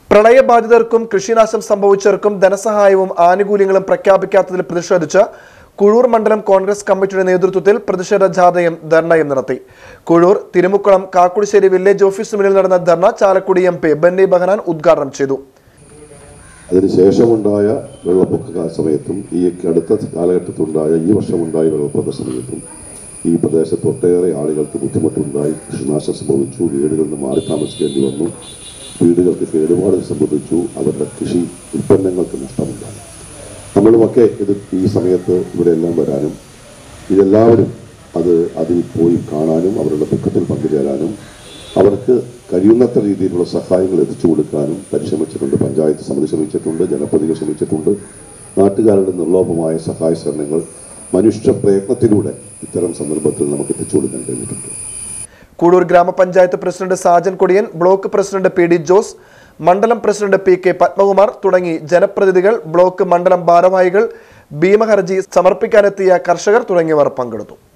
പ്രളയബാധിതർക്കും കൃഷിനാശം സംഭവിച്ചവർക്കും ധനസഹായവും ആനുകൂല്യങ്ങളും പ്രഖ്യാപിക്കാത്തതിൽ പ്രതിഷേധിച്ച് കുഴൂർ മണ്ഡലം കോൺഗ്രസ് കമ്മിറ്റിയുടെ നേതൃത്വത്തിൽ പ്രതിഷേധ ജാഥയും ധർണയും നടത്തി കുഴൂർ തിരുമുക്കുളം കാക്കുടിശ്ശേരി വില്ലേജ് ഓഫീസിന് മുന്നിൽ നടന്ന ധർണ ചാലക്കുടി എം പി ബെന്നി ബഹനാൻ ഉദ്ഘാടനം ചെയ്തു അതിനുശേഷമുണ്ടായ വെള്ളപ്പൊക്ക കാ- സമയത്തും ഈ അടുത്ത കാലഘട്ടത്തിലുണ്ടായ ഈ വർഷമുണ്ടായ വെള്ളപ്പൊക്ക സമയത്തും ഈ പ്രദേശത്ത് ഒട്ടേറെ ആളുകൾക്ക് ബുദ്ധിമുട്ടുണ്ടായി കൃഷിനാശം സംഭവിച്ചു വീടുകളിൽ നിന്ന് മാറി താമസിക്കേണ്ടി വന്നു വീടുകൾക്ക് കേടുപാട് സംഭവിച്ചു അവരുടെ കൃഷി ഉൽപ്പന്നങ്ങൾക്ക് നഷ്ടമുണ്ടായി നമ്മളുമൊക്കെ ഇത് ഈ സമയത്ത് ഇവിടെ എല്ലാം വരാനും ഇതെല്ലാവരും അത് അതിൽ പോയി കാണാനും അവരുടെ ദുഃഖത്തിൽ പങ്കുചേരാനും അവർക്ക് കഴിയുന്നത്ര രീതിയിലുള്ള സഹായങ്ങൾ എത്തിച്ചു കൊടുക്കാനും പരിശ്രമിച്ചിട്ടുണ്ട് പഞ്ചായത്ത് സമിതി ശ്രമിച്ചിട്ടുണ്ട് ജനപ്രതികൾ ശ്രമിച്ചിട്ടുണ്ട് നാട്ടുകാരുടെ നിർലോഭമായ സഹായ സഹകരണങ്ങൾ മനുഷ്യ പ്രയത്നത്തിലൂടെ ഇത്തരം സന്ദർഭത്തിൽ നമുക്ക് എത്തിച്ചു കൊടുക്കാൻ കഴിഞ്ഞിട്ടുണ്ട് കൂടൂർ ഗ്രാമപഞ്ചായത്ത് president Sajan Kodiyan block president P D Jose മണ്ഡലം പ്രസിഡന്റ് പി കെ പത്മകുമാർ തുടങ്ങി ജനപ്രതിനിധികൾ ബ്ലോക്ക് മണ്ഡലം ഭാരവാഹികൾ ഭീമഹർജി സമർപ്പിക്കാനെത്തിയ കർഷകർ തുടങ്ങിയവർ പങ്കെടുത്തു